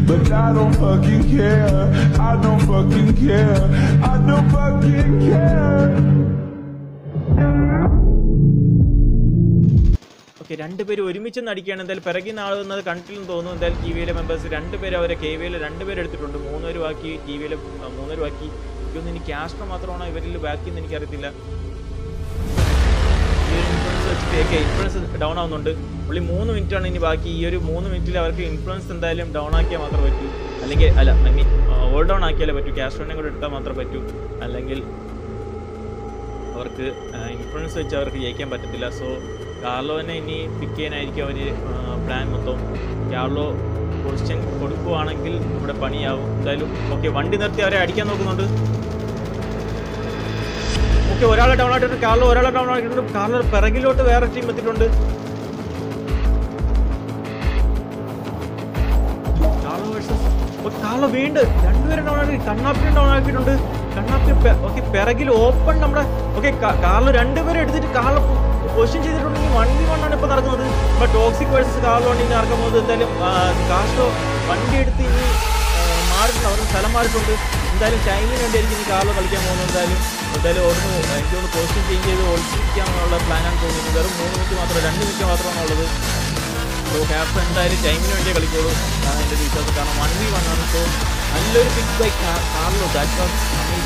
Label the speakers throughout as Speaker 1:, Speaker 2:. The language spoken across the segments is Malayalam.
Speaker 1: but I don't fucking care. I don't fucking care. I don't fucking care.
Speaker 2: Okay രണ്ടുപേരും ഒരുമിച്ച് നടിക്കുകയാണ് എന്തായാലും പിറകിൽ നിന്ന് ആളുന്നത് കണ്ടില്ലെന്ന് തോന്നുന്നു എന്തായാലും ടി വിയിലെ മെമ്പേഴ്സ് രണ്ടുപേരും അവരെ കെ വിയിൽ രണ്ടുപേരും എടുത്തിട്ടുണ്ട് മൂന്നുപേരും ബാക്കി ടി വിയിൽ മൂന്നുപേരും ബാക്കി എനിക്കൊന്നും ഇനി ക്യാസ്റ്റർ മാത്രമാണോ ഇവരിൽ ബാക്കി എന്ന് എനിക്കറിയത്തില്ല ഈ ഒരു ഇൻഫ്ലുവൻസ് വെച്ചിട്ട് ഓക്കെ ഇൻഫ്ലുവൻസ് ഡൗൺ ആവുന്നുണ്ട് പുള്ളി മൂന്ന് മിനിറ്റ് ആണ് ഇനി ബാക്കി ഈ ഒരു മൂന്ന് മിനിറ്റിൽ അവർക്ക് ഇൻഫ്ലുവൻസ് എന്തായാലും ഡൗൺ ആക്കിയാൽ മാത്രമേ പറ്റൂ അല്ലെങ്കിൽ അല്ല ഐ മീൻ ഓൾ ഡൗൺ ആക്കിയാലേ പറ്റൂ ക്യാസ്റ്ററിനെ കൂടെ എടുത്താൽ മാത്രമേ പറ്റൂ അല്ലെങ്കിൽ അവർക്ക് ഇൻഫ്ലുവൻസ് വെച്ച് അവർക്ക് ജയിക്കാൻ പറ്റത്തില്ല സോ കാർലോനെ ഇനി പിക്ക് ചെയ്യാനായിരിക്കും അവർ പ്ലാൻ മൊത്തം കാർലോ പൊസിഷൻ കൊടുക്കുവാണെങ്കിൽ നമ്മുടെ പണിയാവും എന്തായാലും ഓക്കെ വണ്ടി നിർത്തി അവരെ അടിക്കാൻ നോക്കുന്നുണ്ട് ഓക്കെ ഒരാളെ ഡൗൺ ആയിട്ടുണ്ട് കാർലോ ഒരാളെ ഡൗൺ ആയിട്ടുണ്ട് കാർലോ പിറകിലോട്ട് വേറെ ടീം എത്തിയിട്ടുണ്ട് കാർലോ വേഴ്സസ് കാർലോ വീണ്ടും രണ്ടുപേരും ഡൗൺ ആക്കി കണ്ണാപ്പിയും ഡൗൺ ആക്കിയിട്ടുണ്ട് കണ്ണാപ്പി ഓക്കെ പിറകിൽ ഓപ്പൺ നമ്മുടെ ഓക്കെ കാർലോ രണ്ടുപേരും എടുത്തിട്ട് കാർലോ പൊസിഷൻ ചെയ്തിട്ടുണ്ടെങ്കിൽ വൺ വി വൺ ആണ് ഇപ്പൊ നടക്കുന്നത് ഇപ്പൊ ടോക്സിക് വേഴ്സസ് കാർലോ ആണ് ഇനി നടക്കാൻ പോകുന്നത് എന്തായാലും ആ, കാർലോ വണ്ടി എടുത്ത് ഇനി ആ, മാറിയിട്ടുണ്ട് അവർ സ്ഥലം മാറിയിട്ടുണ്ട് എന്തായാലും ടൈമിന് വേണ്ടിയായിരിക്കും ഇനി കാർലോ കളിക്കാൻ പോകുന്നത് എന്തായാലും എന്തായാലും ഓടുന്നു എനിക്ക് തോന്നുന്നു പൊസിഷൻ ചേഞ്ച് ചെയ്ത് ഒളിച്ചിരിക്കാന്നുള്ള പ്ലാനാണ് തോന്നുന്നത് വെറും മൂന്ന് മിനിറ്റ് മാത്രം രണ്ട് മിനിറ്റ് മാത്രമാണ് ഉള്ളത് സോ ക്യാപ്റ്റൻ എന്തായാലും ടൈമിന് വേണ്ടിയേ കളിക്കുള്ളൂ അതാണ് എൻ്റെ ഒരു വിശ്വാസം കാരണം വൺ വി വൺ ആണ് സോ നല്ലൊരു pick by Carlo that was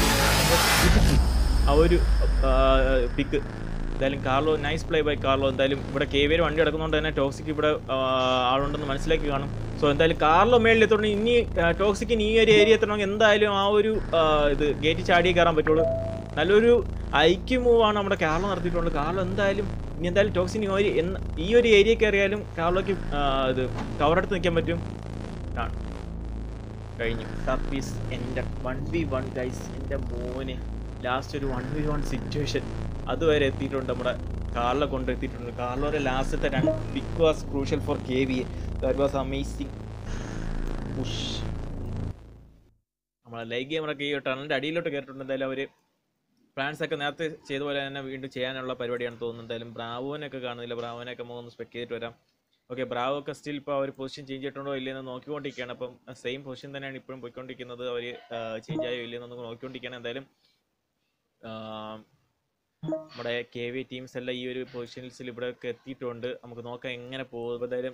Speaker 2: ആ ഒരു പിക്ക് എന്തായാലും Carlo nice play by Carlo എന്തായാലും ഇവിടെ കെ വിയിൽ വണ്ടി കിടക്കുന്നതുകൊണ്ട് തന്നെ ടോക്സിക് ഇവിടെ ആ, ആളുണ്ടെന്ന് മനസ്സിലാക്കി കാണും സോ എന്തായാലും കാർലോ മേളിൽ എത്തണം ഇനി ടോക്സിക്കിന് ഈ ഒരു ഏരിയ എത്തണമെങ്കിൽ എന്തായാലും ആ ഒരു ആ, ഇത് ഗേറ്റ് ചാടി കയറാൻ പറ്റുള്ളൂ നല്ലൊരു ഐക്യ മൂവാണ് നമ്മുടെ കാർലോ നടത്തിയിട്ടുള്ളത് കാർലോ എന്തായാലും ഇനി എന്തായാലും ടോക്സിന് ഈ ഒരു എന്ന- ഈ ഒരു ഏരിയ കയറിയാലും കാർലോക്ക് ആ, ഇത് കവറെടുത്ത് നിൽക്കാൻ പറ്റും ആ, കഴിഞ്ഞു സർപ്പീസ് എൻ്റെ വൺ വി വൺ ഗൈസ് എൻ്റെ മോന് ലാസ്റ്റ് ഒരു വൺ വി വൺ സിറ്റുവേഷൻ അതുവരെ എത്തിയിട്ടുണ്ട് നമ്മുടെ കാർലോ കൊണ്ട് എത്തിയിട്ടുണ്ട് കാർലോയുടെ ലാസ്റ്റത്തെ രണ്ട് pick was crucial for K V that was amazing push നമ്മളെ ലൈവ് ഗെയിമറൊക്കെ ഈ ടണലിൻ്റെ അടിയിലോട്ട് കയറിയിട്ടുണ്ട് എന്തായാലും അവർ പ്ലാൻസ് ഒക്കെ നേരത്തെ ചെയ്ത പോലെ തന്നെ വീണ്ടും ചെയ്യാനുള്ള പരിപാടിയാണ് തോന്നുന്നത് എന്തായാലും ബ്രാവോനൊക്കെ കാണുന്നില്ല ബ്രാവോനൊക്കെ നമുക്ക് ഒന്ന് സ്പെക്ക് ചെയ്തിട്ട് വരാം ഓക്കെ ബ്രാവോ ഒക്കെ സ്റ്റിൽ ഇപ്പോൾ അവർ പൊസിഷൻ ചേഞ്ച് ചെയ്തിട്ടുണ്ടോ ഇല്ലയെന്ന് നോക്കിക്കൊണ്ടിരിക്കുകയാണ് അപ്പം സെയിം പൊസിഷൻ തന്നെയാണ് ഇപ്പോഴും പോയിക്കൊണ്ടിരിക്കുന്നത് അവർ ചേഞ്ച് ആയോ ഇല്ലയെന്ന് നമുക്ക് നോക്കിക്കൊണ്ടിരിക്കുകയാണ് എന്തായാലും ആ, നമ്മുടെ കെ വി ടീംസ് എല്ലാം ഈ ഒരു പൊസിഷൻസിൽ ഇവിടെയൊക്കെ എത്തിയിട്ടുണ്ട് നമുക്ക് നോക്കാം എങ്ങനെ പോകും അപ്പോൾ എന്തായാലും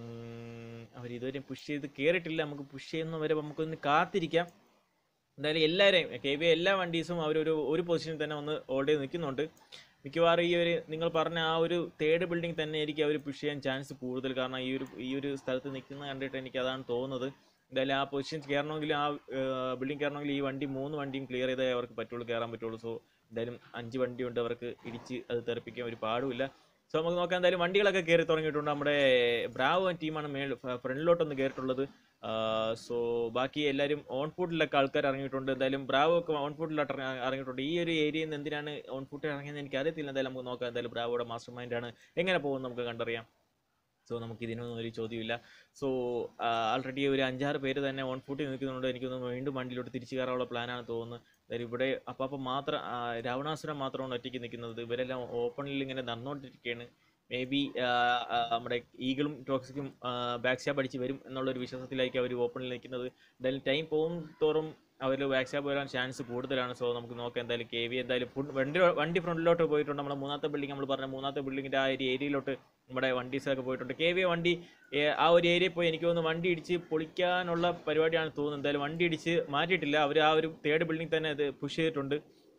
Speaker 2: അവർ ഇതുവരെ പുഷ് ചെയ്ത് കയറിയിട്ടില്ല നമുക്ക് പുഷ് ചെയ്യുന്നവരെ നമുക്കൊന്ന് കാത്തിരിക്കാം എന്തായാലും എല്ലാവരെയും കെ വി എല്ലാ വണ്ടീസും അവരൊരു ഒരു പൊസിഷനിൽ തന്നെ ഒന്ന് ഹോൾഡ് ചെയ്ത് നിൽക്കുന്നുണ്ട് മിക്കവാറും ഈ ഒരു നിങ്ങൾ പറഞ്ഞ ആ ഒരു തേർഡ് ബിൽഡിംഗ് തന്നെ ആയിരിക്കും അവർ പുഷ് ചെയ്യാൻ ചാൻസ് കൂടുതൽ കാരണം ഈ ഒരു ഈ ഒരു സ്ഥലത്ത് നിൽക്കുന്ന കണ്ടിട്ട് എനിക്ക് അതാണ് തോന്നുന്നത് എന്തായാലും ആ പൊസിഷൻ കയറണമെങ്കിൽ ആ ബിൽഡിംഗ് കയറണമെങ്കിൽ ഈ വണ്ടി മൂന്ന് വണ്ടിയും ക്ലിയർ ചെയ്തേ അവർക്ക് പറ്റുള്ളൂ കയറാൻ പറ്റുള്ളൂ സോ എന്തായാലും അഞ്ച് വണ്ടി ഉണ്ട് അവർക്ക് ഇടിച്ച് അത് തെറിപ്പിക്കാൻ ഒരു പാടുമില്ല സോ നമുക്ക് നോക്കാം എന്തായാലും വണ്ടികളൊക്കെ കയറി തുടങ്ങിയിട്ടുണ്ട് നമ്മുടെ ബ്രാവോ ടീമാണ് മേൾ ഫ്രണ്ടിലോട്ടൊന്ന് കയറിയിട്ടുള്ളത് സോ ബാക്കി എല്ലാവരും ഓൺ ഫുഡിലൊക്കെ ആൾക്കാർ ഇറങ്ങിയിട്ടുണ്ട് എന്തായാലും ബ്രാവോ ഒക്കെ ഓൺ ഫുഡിലോട്ട് ഇറങ്ങിയിട്ടുണ്ട് ഈ ഒരു ഏരിയയിൽ നിന്ന് എന്തിനാണ് ഓൺ ഫുഡ് ഇറങ്ങിയെന്ന് എനിക്ക് അറിയത്തില്ല എന്തായാലും നമുക്ക് നോക്കാം എന്തായാലും ബ്രാവോയുടെ മാസ്റ്റർ മൈൻഡാണ് എങ്ങനെ പോകും നമുക്ക് കണ്ടറിയാം സോ നമുക്ക് ഇതിനൊന്നും ഒരു ചോദ്യമില്ല സോ ആൾറെഡി ഒരു അഞ്ചാറ് പേര് തന്നെ ഓൺ ഫുട്ടിൽ നിൽക്കുന്നുണ്ട് എനിക്കൊന്ന് വീണ്ടും വണ്ടിയിലോട്ട് തിരിച്ചു കയറാനുള്ള പ്ലാനാണ് തോന്നുന്നത് അതായത് ഇവിടെ അപ്പം അപ്പം മാത്രം ആ, രാവണാസുരം മാത്രമാണ് ഒറ്റയ്ക്ക് നിൽക്കുന്നത് ഇവരെല്ലാം ഓപ്പണിൽ ഇങ്ങനെ നടന്നുകൊണ്ടിരിക്കുകയാണ് മേ ബി നമ്മുടെ ഈഗിളും ടോക്സിക്കും ബാക്ക് സ്റ്റാപ്പ് അടിച്ച് വരും എന്നുള്ളൊരു വിശ്വാസത്തിലായിരിക്കും അവർ ഓപ്പണിൽ നിൽക്കുന്നത് എന്തായാലും ടൈം പോകും തോറും അവർ ബാക്ക് സ്റ്റാപ്പ് വരാൻ ചാൻസ് കൂടുതലാണ് സോ നമുക്ക് നോക്കാം എന്തായാലും കെ വി എന്തായാലും ഫുഡ് വണ്ടി വണ്ടി ഫ്രണ്ടിലോട്ട് പോയിട്ടുണ്ട് നമ്മുടെ മൂന്നാമത്തെ ബിൽഡിംഗ് നമ്മൾ പറഞ്ഞ മൂന്നാമത്തെ ബിൽഡിങ്ങിൻ്റെ ആ ഒരു ഏരിയയിലോട്ട് നമ്മുടെ വണ്ടീസൊക്കെ പോയിട്ടുണ്ട് കെ വി വണ്ടി ഏ, ആ ഒരു ഏരിയയിൽ പോയി എനിക്ക് തോന്നുന്നു വണ്ടി ഇടിച്ച് പൊളിക്കാനുള്ള പരിപാടിയാണ് തോന്നുന്നത് എന്തായാലും വണ്ടി ഇടിച്ച് മാറ്റിയിട്ടില്ല അവർ ആ ഒരു തേർഡ് ബിൽഡിംഗ് തന്നെ അത് പുഷ് ചെയ്തിട്ടുണ്ട്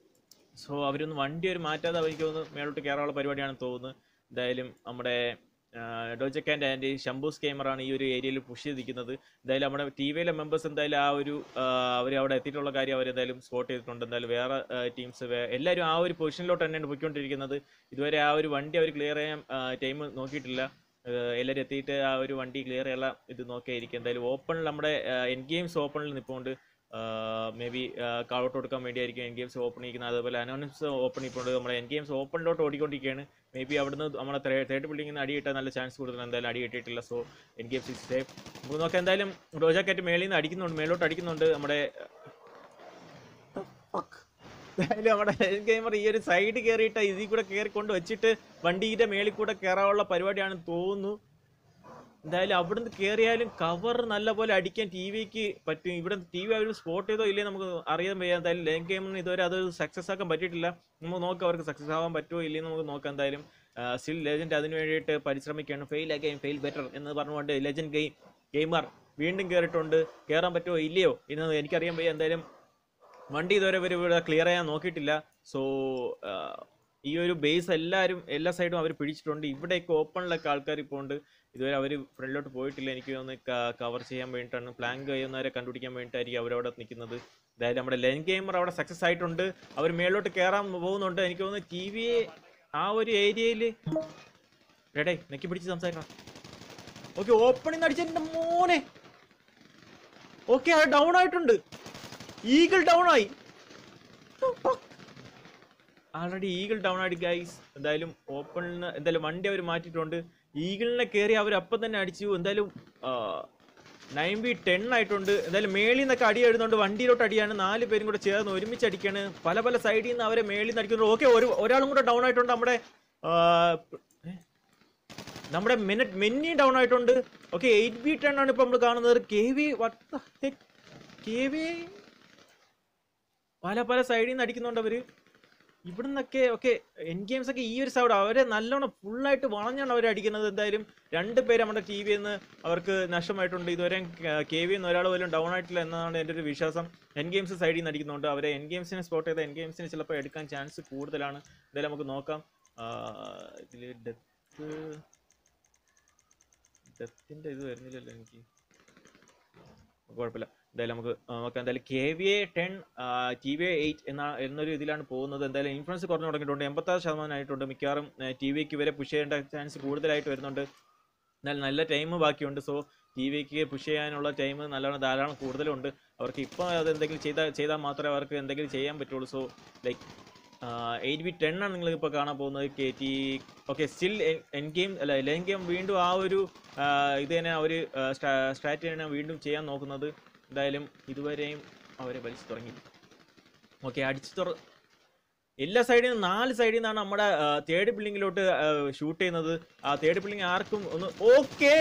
Speaker 2: സോ അവരൊന്ന് വണ്ടി ഒരു മാറ്റാതെ അവർക്ക് ഒന്ന് മേലോട്ട് കയറാനുള്ള പരിപാടിയാണ് തോന്നുന്നത് എന്തായാലും നമ്മുടെ ഡോജക്കാൻ്റെ ആൻഡ് ശംഭൂസ് ക്യാമറാണ് ഈ ഒരു ഏരിയയിൽ പുഷ് ചെയ്തിരിക്കുന്നത് എന്തായാലും നമ്മുടെ ടി വിയിലെ മെമ്പേഴ്സ് എന്തായാലും ആ ഒരു അവർ അവിടെ എത്തിയിട്ടുള്ള കാര്യം അവർ എന്തായാലും സ്പോട്ട് ചെയ്തിട്ടുണ്ട് എന്തായാലും വേറെ ടീംസ് എല്ലാവരും ആ ഒരു പൊസിഷനിലോട്ട് തന്നെയാണ് പോയിക്കൊണ്ടിരിക്കുന്നത് ഇതുവരെ ആ ഒരു വണ്ടി അവർ ക്ലിയർ ചെയ്യാൻ ടൈം നോക്കിയിട്ടില്ല ഏഹ് എല്ലാവരും എത്തിയിട്ട് ആ ഒരു വണ്ടി ക്ലിയർ ചെയ്യാനുള്ള ഇത് നോക്കിയായിരിക്കും എന്തായാലും ഓപ്പണിൽ നമ്മുടെ എൻ ഗെയിംസ് ഓപ്പണിൽ നിൽപ്പുണ്ട് മേ ബി കാളോട്ട് കൊടുക്കാൻ വേണ്ടിയായിരിക്കും എൻ ഗെയിംസ് ഓപ്പൺ ചെയ്യുന്നത് അതുപോലെ അനോണിംസ് ഓപ്പൺ ഇപ്പോൾ നമ്മുടെ എൻ ഗെയിംസ് ഓപ്പണിലോട്ട് ഓടിക്കൊണ്ടിരിക്കുകയാണ് മേ ബി അവിടുന്ന് നമ്മുടെ തേർഡ് ബിൽഡിങ്ങിൽ നിന്ന് അടി കിട്ടാൻ നല്ല ചാൻസ് കൂടുതൽ എന്തായാലും അടി കിട്ടിയിട്ടില്ല so N games is safe നമുക്ക് നോക്കാം എന്തായാലും റോജാക്കാറ്റ് മേളിൽ നിന്ന് അടിക്കുന്നുണ്ട് മേലോട്ട് അടിക്കുന്നുണ്ട് നമ്മുടെ എന്തായാലും നമ്മുടെ ഗെയിമർ ഈ ഒരു സൈഡ് കയറിയിട്ട് ഇതിൽ കൂടെ കയറി കൊണ്ട് വെച്ചിട്ട് വണ്ടിയുടെ മേളിൽ കൂടെ കയറാനുള്ള പരിപാടിയാണ് തോന്നുന്നു എന്തായാലും അവിടുന്ന് കയറിയാലും കവർ നല്ലപോലെ അടിക്കാൻ ടി വിക്ക് പറ്റും ഇവിടെ ടി വി അവർ സ്പോട്ട് ചെയ്തോ ഇല്ലേ നമുക്ക് അറിയാൻ വയ്യ എന്തായാലും ലേൻ ഗെയിമിന് ഇതുവരെ അത് സക്സസ് ആക്കാൻ പറ്റിയിട്ടില്ല നമുക്ക് നോക്കാം അവർക്ക് സക്സസ് ആവാൻ പറ്റുമോ ഇല്ലയോ നമുക്ക് നോക്കാം എന്തായാലും സ്റ്റിൽ ലെജൻഡ് അതിന് വേണ്ടിയിട്ട് പരിശ്രമിക്കുകയാണ് ഫെയിൽ അഗൈൻ ഫെയിൽ ബെറ്റർ എന്ന് പറഞ്ഞുകൊണ്ട് ലെജൻഡ് ഗെയിം ഗെയിമർ വീണ്ടും കയറിയിട്ടുണ്ട് കയറാൻ പറ്റുമോ ഇല്ലയോ എന്ന് എനിക്കറിയാൻ വയ്യ എന്തായാലും വണ്ടി ഇതുവരെ ഇവർ ഇവിടെ ക്ലിയർ ചെയ്യാൻ നോക്കിയിട്ടില്ല സോ ഈ ഒരു ബേസ് എല്ലാവരും എല്ലാ സൈഡും അവർ പിടിച്ചിട്ടുണ്ട് ഇവിടെയൊക്കെ ഓപ്പണിലൊക്കെ ആൾക്കാർ ഇപ്പോൾ ഉണ്ട് ഇതുവരെ അവർ ഫ്രണ്ടിലോട്ട് പോയിട്ടില്ല എനിക്ക് ഒന്ന് കവർ ചെയ്യാൻ വേണ്ടിയിട്ടാണ് പ്ലാൻ ചെയ്യുന്നവരെ കണ്ടുപിടിക്കാൻ വേണ്ടിയിട്ടായിരിക്കും അവരവിടെ നിൽക്കുന്നത് അതായത് നമ്മുടെ ലെൻ ഗെയിമർ അവിടെ സക്സസ് ആയിട്ടുണ്ട് അവർ മേളിലോട്ട് കയറാൻ പോകുന്നുണ്ട് എനിക്ക് തോന്നുന്നു ടി വി ആ ഒരു ഏരിയയിൽ എടേ നെക്കി പിടിച്ച് സംസാരിക്കണം ഓക്കെ ഓപ്പണിങ് അടിച്ചെന്റെ മോനെ ഓക്കെ അത് ഡൗൺ ആയിട്ടുണ്ട് ഈഗിൾ ഡൗൺ ആയി ആൾറെഡി ഈഗിൾ ഡൗൺ ആയിട്ട് ഗൈസ് എന്തായാലും ഓപ്പണിന് എന്തായാലും വണ്ടി അവർ മാറ്റിയിട്ടുണ്ട് ഈഗിളിനെ കയറി അവർ അപ്പം തന്നെ അടിച്ചു എന്തായാലും നയൻ ബി ടെൻ ആയിട്ടുണ്ട് എന്തായാലും മേളിൽ നിന്നൊക്കെ അടി എഴുതുന്നുണ്ട് വണ്ടിയിലോട്ട് അടിയാണ് നാല് പേരും കൂടെ ചേർന്ന് ഒരുമിച്ച് അടിക്കാണ് പല പല സൈഡിൽ നിന്ന് അവരെ മേളിൽ നിന്ന് അടിക്കുന്നുണ്ട് ഓക്കെ ഒരു ഒരാളും കൂടെ ഡൗൺ ആയിട്ടുണ്ട് നമ്മുടെ ആ, ഏ? നമ്മുടെ മിനിറ്റ് മെന്നി ഡൗൺ ആയിട്ടുണ്ട് ഓക്കെ എയ്റ്റ് ബി ടെൻ ആണ് ഇപ്പൊ നമ്മൾ കാണുന്നത് കെ വി കെ വി പല പല സൈഡിൽ നിന്ന് അടിക്കുന്നുണ്ട് അവര് ഇവിടുന്നൊക്കെ ഓക്കെ എൻ ഗെയിംസ് ഒക്കെ ഈ ഒരു സൈഡ് അവരെ നല്ലോണം ഫുള്ളായിട്ട് വളഞ്ഞാണ് അവർ അടിക്കുന്നത് എന്തായാലും രണ്ട് പേര് നമ്മുടെ ടി വിയിൽ നിന്ന് അവർക്ക് നഷ്ടമായിട്ടുണ്ട് ഇതുവരെ കെ വി നിന്ന് ഒരാൾ പോലും ഡൗൺ ആയിട്ടില്ല എന്നാണ് എൻ്റെ ഒരു വിശ്വാസം എൻ ഗെയിംസ് സൈഡിൽ നിന്ന് അടിക്കുന്നുണ്ട് അവരെ എൻ ഗെയിംസിനെ സ്പോട്ട് ചെയ്ത എൻ ഗെയിംസിന് ചിലപ്പോൾ എടുക്കാൻ ചാൻസ് കൂടുതലാണ് എന്തായാലും നമുക്ക് നോക്കാം ഇതിൽ ഡെത്ത് ഡെത്തിൻ്റെ ഇത് വരുന്നില്ലല്ലോ എനിക്ക് കുഴപ്പമില്ല എന്തായാലും നമുക്ക് ആ, നോക്കാം എന്തായാലും K V A ten T V A eight എന്ന എന്നൊരു ഇതിലാണ് പോകുന്നത് എന്തായാലും ഇൻഫ്ലുവൻസ് കുറഞ്ഞു തുടങ്ങിയിട്ടുണ്ട് എൺപത്താറ് ശതമാനം ആയിട്ടുണ്ട് മിക്കവാറും ടി വിക്ക് ഇവരെ പുഷ് ചെയ്യേണ്ട ചാൻസ് കൂടുതലായിട്ട് വരുന്നുണ്ട് എന്നാൽ നല്ല ടൈം ബാക്കിയുണ്ട് സോ ടി വിക്ക് പുഷ് ചെയ്യാനുള്ള ടൈം നല്ലോണം ധാരാളം കൂടുതലുണ്ട് അവർക്ക് ഇപ്പോൾ അത് എന്തെങ്കിലും ചെയ്താൽ ചെയ്താൽ മാത്രമേ അവർക്ക് എന്തെങ്കിലും ചെയ്യാൻ പറ്റുള്ളൂ so like eight B ten ആണ് നിങ്ങൾ ഇപ്പോൾ കാണാൻ പോകുന്നത് K T okay still N game അല്ല ലെൻ ഗെയിം വീണ്ടും ആ ഒരു ആ, ഇത് തന്നെ അവർ സ്ട്രാറ്റജി തന്നെ വീണ്ടും ചെയ്യാൻ നോക്കുന്നത് എന്തായാലും ഇതുവരെയും അവരെ വലിച്ചു തുടങ്ങി ഓക്കെ അടിച്ചു തുറ എല്ലാ സൈഡിൽ നിന്നും നാല് സൈഡിൽ നിന്നാണ് നമ്മുടെ തേർഡ് ബിൽഡിങ്ങിലോട്ട് ഷൂട്ട് ചെയ്യുന്നത് ആ തേർഡ് ബിൽഡിംഗ് ആർക്കും ഒന്ന് ഓക്കെ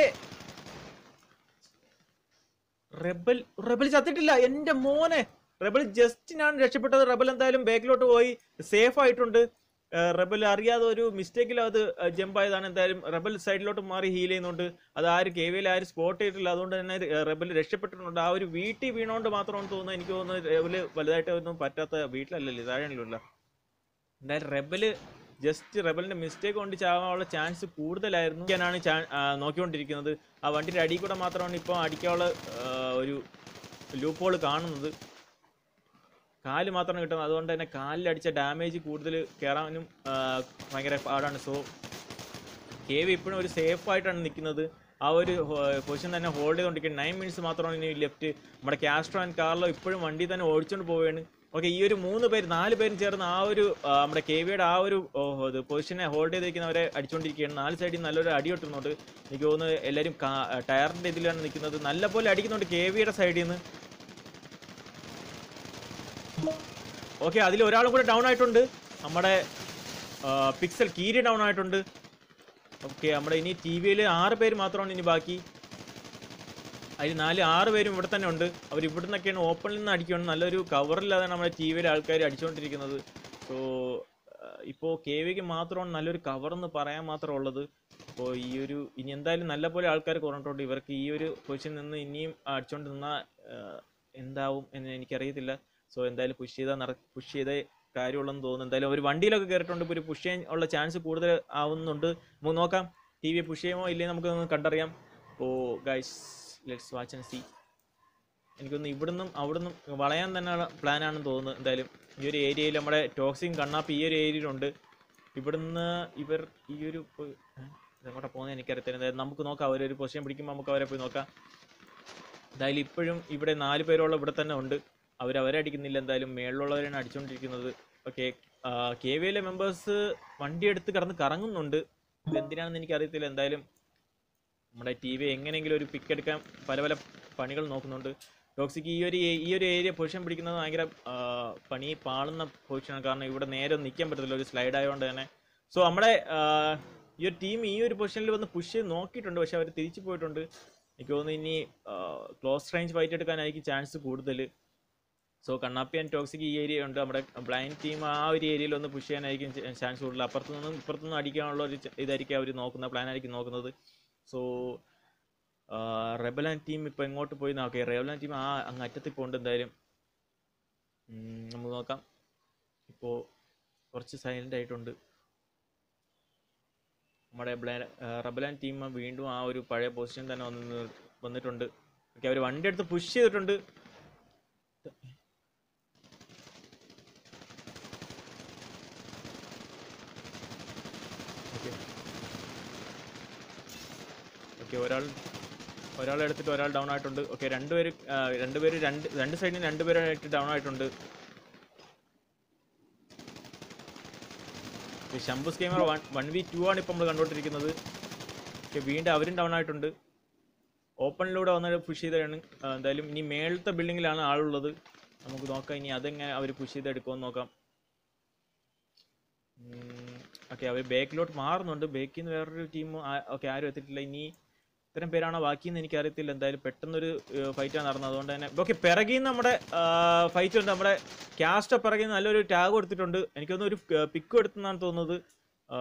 Speaker 2: റെബൽ റെബൽ ചത്തിട്ടില്ല എന്റെ മോനെ റെബൽ ജസ്റ്റിനാണ് രക്ഷപ്പെട്ടത് റെബൽ എന്തായാലും ബാക്കിലോട്ട് പോയി സേഫ് ആയിട്ടുണ്ട് റെബൽ അറിയാതെ ഒരു മിസ്റ്റേക്കിൽ അത് ജമ്പ് ആയതാണ് എന്തായാലും റെബൽ സൈഡിലോട്ട് മാറി ഹീൽ ചെയ്യുന്നുണ്ട് അത് ആര് കെ വിയിൽ ആരും സ്പോട്ട് ചെയ്തിട്ടില്ല അതുകൊണ്ട് തന്നെ റെബൽ രക്ഷപ്പെട്ടിട്ടുണ്ട് ആ ഒരു വീട്ടിൽ വീണോണ്ട് മാത്രമാണ് തോന്നുന്നത് എനിക്ക് തോന്നുന്നത് റെബല് വലുതായിട്ട് ഒന്നും പറ്റാത്ത വീട്ടിലല്ലല്ലോ താഴെയല്ലോ എന്തായാലും റെബല് ജസ്റ്റ് റെബലിന്റെ മിസ്റ്റേക്ക് കൊണ്ട് ചാവാനുള്ള ചാൻസ് കൂടുതലായിരുന്നു ഞാനാണ് നോക്കിക്കൊണ്ടിരിക്കുന്നത് ആ വണ്ടിയുടെ അടിയിൽ കൂടെ മാത്രമാണ് ഇപ്പോൾ അടിക്കാനുള്ള ആ, ഒരു ലൂപ്പോൾ കാണുന്നത് കാല് മാത്രമാണ് കിട്ടുന്നത് അതുകൊണ്ട് തന്നെ കാലിൽ അടിച്ച ഡാമേജ് കൂടുതൽ കയറാനും ആ, ഭയങ്കര പാടാണ് സോ കെ വി ഇപ്പോഴും ഒരു സേഫ് ആയിട്ടാണ് നിൽക്കുന്നത് ആ ഒരു പൊസിഷൻ തന്നെ ഹോൾഡ് ചെയ്തുകൊണ്ടിരിക്കുന്നത് നയൻ മിനിറ്റ്സ് മാത്രമാണ് ഇനി ലെഫ്റ്റ് നമ്മുടെ കാസ്ട്രോ ആൻഡ് കാർലോ ഇപ്പോഴും വണ്ടി തന്നെ ഓടിച്ചുകൊണ്ട് പോവുകയാണ് ഓക്കെ ഈ ഒരു മൂന്ന് പേര് നാല് പേരും ചേർന്ന് ആ ഒരു ആ, നമ്മുടെ കെ വിയുടെ ആ ഒരു ഓ, ഇത് പൊസിഷനെ ഹോൾഡ് ചെയ്തിരിക്കുന്നവരെ അടിച്ചുകൊണ്ടിരിക്കുകയാണ് നാല് സൈഡിൽ നല്ലൊരു അടി കിട്ടുന്നുണ്ട് എനിക്ക് തോന്നുന്നത് എല്ലാവരും ടയറിന്റെ ഇതിലാണ് നിൽക്കുന്നത് നല്ലപോലെ അടിക്കുന്നുണ്ട് കെ വിയുടെ സൈഡിൽ നിന്ന് ഓക്കെ അതിൽ ഒരാളും കൂടെ ഡൗൺ ആയിട്ടുണ്ട് നമ്മുടെ പിക്സൽ കീരി ഡൗൺ ആയിട്ടുണ്ട് ഓക്കെ നമ്മുടെ ഇനി ടി വിയിൽ ആറ് പേര് മാത്രമാണ് ഇനി ബാക്കി അതിൽ നാല് ആറ് പേരും ഇവിടെ തന്നെ ഉണ്ട് അവർ ഇവിടെ നിന്നൊക്കെയാണ് ഓപ്പണിൽ നിന്ന് അടിക്കുകയാണ് നല്ലൊരു കവറില്ലാതാണ് നമ്മുടെ ടി വിയിലെ ആൾക്കാർ അടിച്ചുകൊണ്ടിരിക്കുന്നത് സോ ഇപ്പോൾ കെ വിക്ക് മാത്രമാണ് നല്ലൊരു കവർ എന്ന് പറയാൻ മാത്രം ഉള്ളത് അപ്പോൾ ഈ ഒരു ഇനി എന്തായാലും നല്ലപോലെ ആൾക്കാർ കുറഞ്ഞിട്ടുണ്ട് ഇവർക്ക് ഈ ഒരു പൊസിഷനിൽ നിന്ന് ഇനിയും അടിച്ചുകൊണ്ട് നിന്നാൽ എന്താവും എന്ന് എനിക്കറിയത്തില്ല സോ എന്തായാലും പുഷ് ചെയ്താൽ നട പുഷ് ചെയ്തേ കാര്യമുള്ളെന്ന് തോന്നുന്നു എന്തായാലും ഒരു വണ്ടിയിലൊക്കെ കയറിയിട്ടുണ്ട് ഇപ്പോൾ ഒരു പുഷ് ചെയ്യാൻ ഉള്ള ചാൻസ് കൂടുതൽ ആവുന്നുണ്ട് നമുക്ക് നോക്കാം ടി വി പുഷ് ചെയ്യുമോ ഇല്ലേ നമുക്ക് ഒന്ന് കണ്ടറിയാം oh guys let's watch and see എനിക്കൊന്ന് ഇവിടുന്നും അവിടുന്നും വളയാൻ തന്നെ പ്ലാൻ ആണെന്ന് തോന്നുന്നു എന്തായാലും ഈ ഒരു ഏരിയയിൽ നമ്മുടെ ടോക്സിൻ കണ്ണാപ്പ് ഈ ഒരു ഏരിയയിലുണ്ട് ഇവിടുന്ന് ഇവർ ഈ ഒരു പൊ- ഏ? ഇതെങ്ങോട്ടാ പോകുന്നത് എനിക്കറിയത്തില്ല എന്തായാലും നമുക്ക് നോക്കാം അവരൊരു പൊസിഷൻ പിടിക്കുമ്പോൾ നമുക്ക് അവരെ പോയി നോക്കാം എന്തായാലും ഇപ്പോഴും ഇവിടെ നാല് പേരോളം ഇവിടെ തന്നെ ഉണ്ട് അവർ അവരെ അടിക്കുന്നില്ല എന്തായാലും മേളിലുള്ളവരാണ് അടിച്ചുകൊണ്ടിരിക്കുന്നത് ഓക്കെ കെ വി എല്ലെ മെമ്പേഴ്സ് വണ്ടി എടുത്ത് കിടന്ന് കറങ്ങുന്നുണ്ട് ഇത് എന്തിനാണെന്ന് എനിക്കറിയത്തില്ല എന്തായാലും നമ്മുടെ ടി വി എങ്ങനെയെങ്കിലും ഒരു പിക്ക് എടുക്കാൻ പല പല പണികൾ നോക്കുന്നുണ്ട് ടോക്സിക്ക് ഈ ഒരു ഏ- ഈ ഒരു ഏരിയ പൊസിഷൻ പിടിക്കുന്നത് ഭയങ്കര ആ, പണി പാളുന്ന പൊസിഷനാണ് കാരണം ഇവിടെ നേരെ നിൽക്കാൻ പറ്റത്തില്ല ഒരു സ്ലൈഡ് ആയതുകൊണ്ട് തന്നെ സോ നമ്മുടെ ഈ ഒരു ടീം ഈ ഒരു പൊസിഷനിൽ വന്ന് പുഷ് ചെയ്ത് നോക്കിയിട്ടുണ്ട് പക്ഷെ അവർ തിരിച്ചു പോയിട്ടുണ്ട് എനിക്ക് തോന്നുന്നു ഇനി ക്ലോസ് റേഞ്ച് ഫൈറ്റ് എടുക്കാനായിരിക്കും ചാൻസ് കൂടുതൽ സോ കണ്ണാപ്പി ആൻഡ് ടോക്സിക് ഈ ഏരിയ ഉണ്ട് നമ്മുടെ ബ്ലൈൻഡ് ടീം ആ ഒരു ഏരിയയിൽ ഒന്ന് പുഷ് ചെയ്യാനായിരിക്കും ചാൻസ് കൂടുതൽ അപ്പുറത്തു നിന്നും ഇപ്പുറത്തു നിന്നും അടിക്കാനുള്ള ഒരു ച- ഇതായിരിക്കും അവർ നോക്കുന്ന പ്ലാൻ ആയിരിക്കും നോക്കുന്നത് സോ റെബലാൻ ടീം ഇപ്പോൾ എങ്ങോട്ട് പോയി നോക്കാം റെബലാൻ ടീം ആ അങ്ങ് അറ്റത്തിൽ പോകുന്നുണ്ട് എന്തായാലും ഉം, നമുക്ക് നോക്കാം ഇപ്പോൾ കുറച്ച് സൈലൻ്റ് ആയിട്ടുണ്ട് നമ്മുടെ റബലാൻ ടീം വീണ്ടും ആ ഒരു പഴയ പൊസിഷൻ തന്നെ വന്ന് വന്നിട്ടുണ്ട് ഓക്കെ അവർ വണ്ടി എടുത്ത് പുഷ് ചെയ്തിട്ടുണ്ട് ഓക്കെ ഓക്കെ ഒരാൾ ഒരാളെ എടുത്തിട്ട് ഒരാൾ ഡൗൺ ആയിട്ടുണ്ട് ഓക്കെ രണ്ടുപേര് ആ, രണ്ടുപേര് രണ്ട് രണ്ട് സൈഡിൽ രണ്ടുപേരായിട്ട് ഡൗൺ ആയിട്ടുണ്ട് okay, Shambhus gamer one one v two ആണ് ഇപ്പം നമ്മൾ കണ്ടുകൊണ്ടിരിക്കുന്നത് ഓക്കെ വീണ്ടും അവരും ഡൗൺ ആയിട്ടുണ്ട് ഓപ്പണിലൂടെ വന്ന് പുഷ് ചെയ്താണ് ആ, എന്തായാലും ഇനി മേളത്തെ ബിൽഡിങ്ങിലാണ് ആളുള്ളത് നമുക്ക് നോക്കാം ഇനി അതെങ്ങനെ അവർ പുഷ് ചെയ്ത് എടുക്കുമെന്ന് നോക്കാം ഓക്കെ അവർ ബാക്കിലോട്ട് മാറുന്നുണ്ട് ബാക്കിൽ നിന്ന് വേറൊരു ടീം ഓക്കെ ആരും എത്തിയിട്ടില്ല ഇനി ഇത്തരം പേരാണോ ബാക്കിയെന്ന് എനിക്കറിയത്തില്ല എന്തായാലും പെട്ടെന്നൊരു ഫൈറ്റാണ് നടന്നത് അതുകൊണ്ട് തന്നെ ഓക്കെ പിറകിൽ നിന്ന് നമ്മുടെ ഫൈറ്റ് ഉണ്ട് നമ്മുടെ ക്യാസ്റ്റ പിറകിൽ നിന്ന് നല്ലൊരു ടാഗ് കൊടുത്തിട്ടുണ്ട് എനിക്കൊന്ന് ഒരു പിക്ക് എടുത്തെന്നാണ് തോന്നുന്നത് ആ,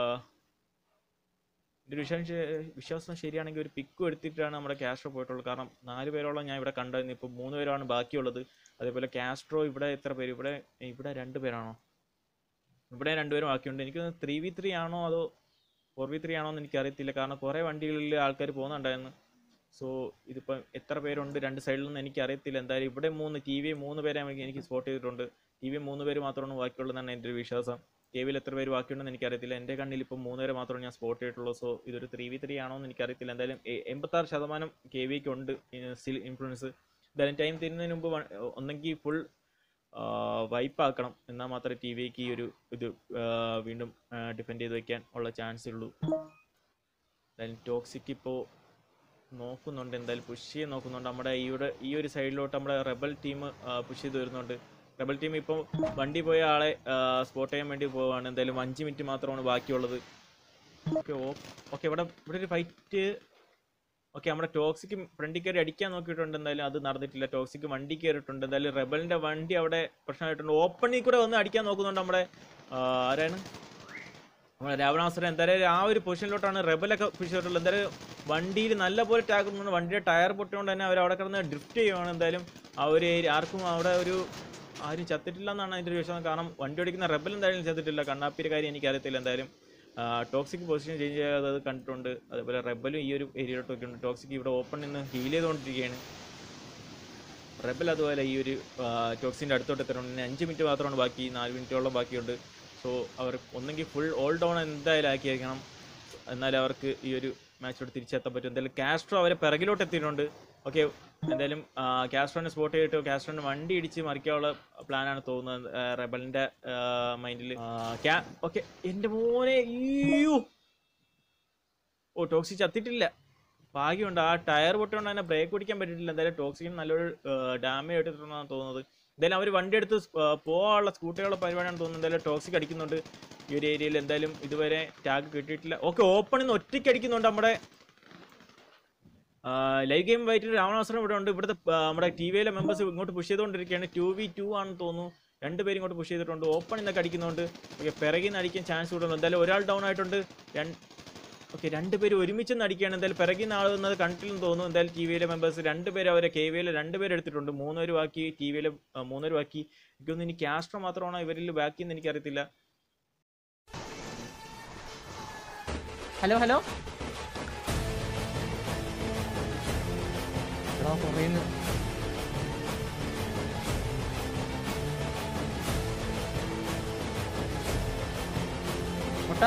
Speaker 2: എൻ്റെ ഒരു വിശ്വാസം ശ- വിശ്വാസം ശരിയാണെങ്കിൽ ഒരു പിക്കും എടുത്തിട്ടാണ് നമ്മുടെ കാസ്ട്രോ പോയിട്ടുള്ളത് കാരണം നാല് പേരോളം ഞാൻ ഇവിടെ കണ്ടായിരുന്നു ഇപ്പോൾ മൂന്ന് പേരാണ് ബാക്കിയുള്ളത് അതേപോലെ കാസ്ട്രോ ഇവിടെ എത്ര പേര് ഇവിടെ ഇവിടെ രണ്ട് പേരാണോ ഇവിടെ രണ്ടുപേരും ബാക്കിയുണ്ട് എനിക്ക് ത്രീ വി ത്രീ ആണോ അതോ ഫോർ വി ത്രീ ആണോ എന്ന് എനിക്കറിയത്തില്ല കാരണം കുറേ വണ്ടികളിൽ ആൾക്കാർ പോകുന്നുണ്ടായിരുന്നു സോ ഇതിപ്പം എത്ര പേരുണ്ട് രണ്ട് സൈഡിൽ നിന്ന് എനിക്ക് അറിയത്തില്ല എന്തായാലും ഇവിടെ മൂന്ന് ടി വി മൂന്ന് പേരെ എനിക്ക് എനിക്ക് സ്പോട്ട് ചെയ്തിട്ടുണ്ട് ടി വി മൂന്ന് പേര് മാത്രമാണ് ബാക്കിയുള്ളതെന്നാണ് എൻ്റെ ഒരു വിശ്വാസം കെ വിയിൽ എത്ര പേര് ബാക്കിയുണ്ടെന്ന് എനിക്കറിയത്തില്ല എൻ്റെ കണ്ണിൽ ഇപ്പം മൂന്ന് പേരെ മാത്രമേ ഞാൻ സ്പോട്ട് ചെയ്തിട്ടുള്ളൂ സോ ഇതൊരു ത്രീ വി ത്രീ ആണോ എന്ന് എനിക്കറിയത്തില്ല എന്തായാലും എ- എൺപത്താറ് ശതമാനം കെ വിക്ക് ഉണ്ട് സ്റ്റിൽ ഇൻഫ്ലുവൻസ് എന്തായാലും ടൈം തരുന്നതിന് മുമ്പ് വ- ഒന്നെങ്കിൽ ഫുൾ വൈപ്പ് ആക്കണം എന്നാൽ മാത്രമേ ടി വിക്ക് ഈ ഒരു ഇത് ആ, വീണ്ടും ഡിഫെൻഡ് ചെയ്ത് വെക്കാൻ ഉള്ള ചാൻസ് ഉള്ളൂ എന്തായാലും ടോക്സിക് ഇപ്പോൾ നോക്കുന്നുണ്ട് എന്തായാലും പുഷ് ചെയ്യാൻ നോക്കുന്നുണ്ട് നമ്മുടെ ഈയുടെ ഈ ഒരു സൈഡിലോട്ട് നമ്മുടെ റെബൽ ടീം പുഷ് ചെയ്ത് വരുന്നുണ്ട് റെബൽ ടീം ഇപ്പോൾ വണ്ടി പോയ ആളെ സ്പോട്ട് ചെയ്യാൻ വേണ്ടി പോവാണ് എന്തായാലും അഞ്ച് മിനിറ്റ് മാത്രമാണ് ബാക്കിയുള്ളത് ഓക്കെ ഓക്കെ ഇവിടെ ഇവിടെ ഒരു ഫൈറ്റ് ഓക്കെ നമ്മുടെ ടോക്സിക്ക് ഫ്രണ്ടിൽ കയറി അടിക്കാൻ നോക്കിയിട്ടുണ്ട് എന്തായാലും അത് നടന്നിട്ടില്ല ടോക്സിക്ക് വണ്ടി കയറിയിട്ടുണ്ട് എന്തായാലും റെബലിന്റെ വണ്ടി അവിടെ പ്രശ്നമായിട്ടുണ്ട് ഓപ്പണിൽ കൂടെ വന്ന് അടിക്കാൻ നോക്കുന്നുണ്ട് നമ്മുടെ ആ, ആരാണ് നമ്മുടെ രാവണാസുരൻ എന്തായാലും ആ ഒരു പൊസിഷനിലോട്ടാണ് റെബലൊക്കെ പുഷ് ചെയ്തിട്ടുള്ളത് എന്തായാലും വണ്ടിയിൽ നല്ലപോലെ ടാഗ് ഇടുന്നുണ്ട് വണ്ടിയുടെ ടയർ പൊട്ടിയോണ്ട് തന്നെ അവർ അവിടെ കിടന്ന് ഡ്രിഫ്റ്റ് ചെയ്യുവാണ് എന്തായാലും ആ ഒരു ഏരിയ ആർക്കും അവിടെ ഒരു ആരും ചത്തിട്ടില്ല എന്നാണ് അതിൻ്റെ ഒരു വിഷയം കാരണം വണ്ടി ഓടിക്കുന്ന റെബൽ എന്തായാലും ചത്തിട്ടില്ല കണ്ണാപ്പിയുടെ കാര്യം എനിക്കറിയത്തില്ല എന്തായാലും ടോക്സിക് പൊസിഷൻ ചേഞ്ച് ചെയ്യാതെ കണ്ടിട്ടുണ്ട് അതേപോലെ റെബലും ഈ ഒരു ഏരിയയിലോട്ട് നോക്കിയിട്ടുണ്ട് ടോക്സിക് ഇവിടെ ഓപ്പൺ നിന്ന് ഹീൽ ചെയ്തുകൊണ്ടിരിക്കുകയാണ് റെബൽ അതുപോലെ ഈ ഒരു ടോക്സിൻ്റെ അടുത്തോട്ട് എത്തണം ഇനി അഞ്ച് മിനിറ്റ് മാത്രമാണ് ബാക്കി നാല് മിനിറ്റോളം ബാക്കിയുണ്ട് സോ അവർ ഒന്നെങ്കിൽ ഫുൾ ഓൾ ഡൗൺ എന്തായാലും ആക്കിയിരിക്കണം എന്നാലേ അവർക്ക് ഈ ഒരു മാച്ചിലോട്ട് തിരിച്ചെത്താൻ പറ്റും എന്തായാലും കാസ്ട്രോ അവരെ പിറകിലോട്ട് എത്തിയിട്ടുണ്ട് ഓക്കെ എന്തായാലും കാസ്ട്രോനെ സ്പോട്ട് ചെയ്തിട്ട് കാസ്ട്രോനെ വണ്ടി ഇടിച്ച് മറിക്കാനുള്ള പ്ലാനാണ് തോന്നുന്നത് ആ, റെബലിന്റെ മൈൻഡിൽ ഓക്കെ എൻ്റെ മോനെ അയ്യോ ഓ ടോക്സി ചത്തിട്ടില്ല ഭാഗ്യമുണ്ട് ആ ടയർ പൊട്ടുകൊണ്ട് തന്നെ ബ്രേക്ക് പിടിക്കാൻ പറ്റിയിട്ടില്ല എന്തായാലും ടോക്സിന് നല്ലൊരു ഡാമേജ് എടുത്തിട്ടുണ്ടെന്നാണ് തോന്നുന്നത് എന്തായാലും അവർ വണ്ടി എടുത്ത് സ്- ആ, പോകാനുള്ള സ്കൂട്ടികളുടെ പരിപാടിയാണ് തോന്നുന്നത് എന്തായാലും ടോക്സിക് അടിക്കുന്നുണ്ട് ഈ ഒരു ഏരിയയിൽ എന്തായാലും ഇതുവരെ ടാഗ് കിട്ടിയിട്ടില്ല ഓക്കെ ഓപ്പണിൽ നിന്ന് ഒറ്റയ്ക്ക് അടിക്കുന്നുണ്ട് നമ്മുടെ ലൈവ് ഗെയിം വൈറ്റിൽ രാവണാസുരം ഇവിടെ ഉണ്ട് ഇവിടുത്തെ ആ, നമ്മുടെ ടി വിയിലെ മെമ്പേഴ്സ് ഇങ്ങോട്ട് പുഷ് ചെയ്തുകൊണ്ടിരിക്കുകയാണ് ടു വി ടു ആണെന്ന് തോന്നുന്നു രണ്ടുപേരും ഇങ്ങോട്ട് പുഷ് ചെയ്തിട്ടുണ്ട് ഓപ്പൺ നിന്നൊക്കെ അടിക്കുന്നുണ്ട് ഓക്കെ പിറകിൽ നിന്ന് അടിക്കാൻ ചാൻസ് കൂടുന്നു എന്തായാലും ഒരാൾ ഡൗൺ ആയിട്ടുണ്ട് രണ്ട് ഓക്കെ രണ്ടുപേരും ഒരുമിച്ച് നിന്ന് അടിക്കുകയാണ് എന്തായാലും പിറകിൽ നിന്ന് ആളുന്നത് കണ്ടില്ലെന്ന് തോന്നുന്നു എന്തായാലും ടി വിയിലെ മെമ്പേഴ്സ് രണ്ടുപേര് അവരെ കെ വിയിലെ രണ്ടുപേര് എടുത്തിട്ടുണ്ട് മൂന്നുപേര് ബാക്കി ടി വിയിലെ മൂന്നുപേര് ബാക്കി എനിക്കൊന്നും ഇനി കാസ്ട്രോ മാത്രമാണോ ഇവരിൽ ബാക്കി എന്ന് എനിക്കറിയത്തില്ല
Speaker 3: ഹലോ ഹലോ എടാ കുറയുന്നു മുട്ട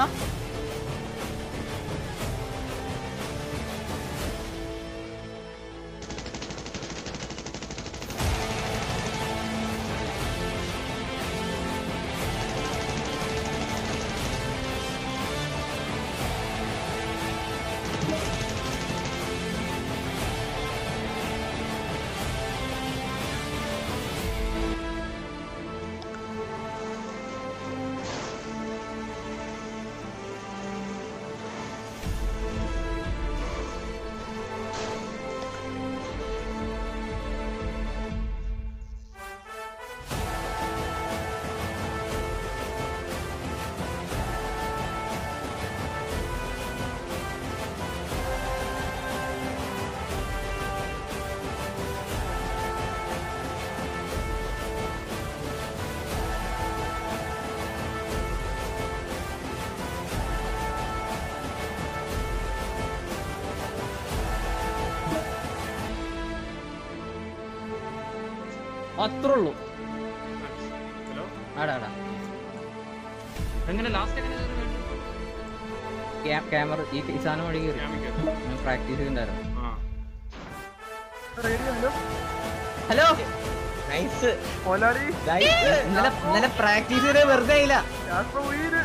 Speaker 3: അത്രേ ഉള്ളൂ
Speaker 4: ഹലോ
Speaker 3: ആടാ ആടാ
Speaker 4: എങ്ങനെ ലാസ്റ്റ് എങ്ങനെ കയറി വീട്ടിൽ?
Speaker 3: ക്യാമറ ഈ ഈ സാധനം വഴി കയറി
Speaker 4: ക്യാമിൽ കയറി.
Speaker 3: ഞാൻ പ്രാക്ടീസ് ചെയ്തിട്ടുണ്ടായിരുന്നു
Speaker 4: ആ
Speaker 3: ഹലോ
Speaker 5: നൈസ്
Speaker 6: മോലാളി
Speaker 3: ഇന്നലെ ഇന്നലെ പ്രാക്ടീസ് ചെയ്ത് വെറുതെ ഇല്ല
Speaker 6: യാത്ര ഉയിര്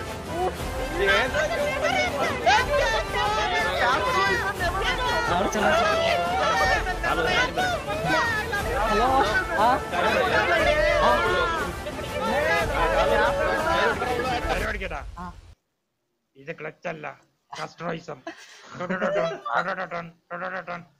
Speaker 3: ഹലോ ആ
Speaker 7: പരിപാടിക്കട്ടാ ഇത് ക്ലച്ച് അല്ല കസ്ട്രോയിസം